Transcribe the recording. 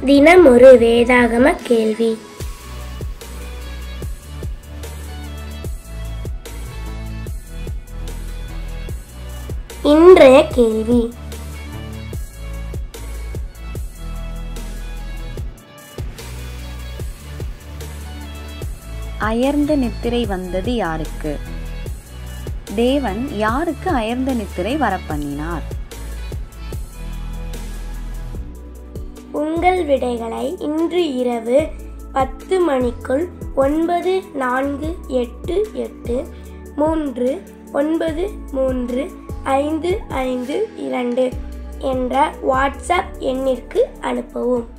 தினமொரு வேதாகம கேள்வி இன்றைய கேள்வி அயர்ந்த நித்திரை வந்தது யாருக்கு தேவன் யாருக்கு அயர்ந்த நித்திரை வரப்பண்ணினார் உங்கள் விடைகளை இன்று இரவு பத்து மணிக்குள் ஒன்பது நான்கு எட்டு எட்டு மூன்று ஒன்பது மூன்று ஐந்து ஐந்து இரண்டு என்ற வாட்ஸ்அப் எண்ணிற்கு அனுப்பவும்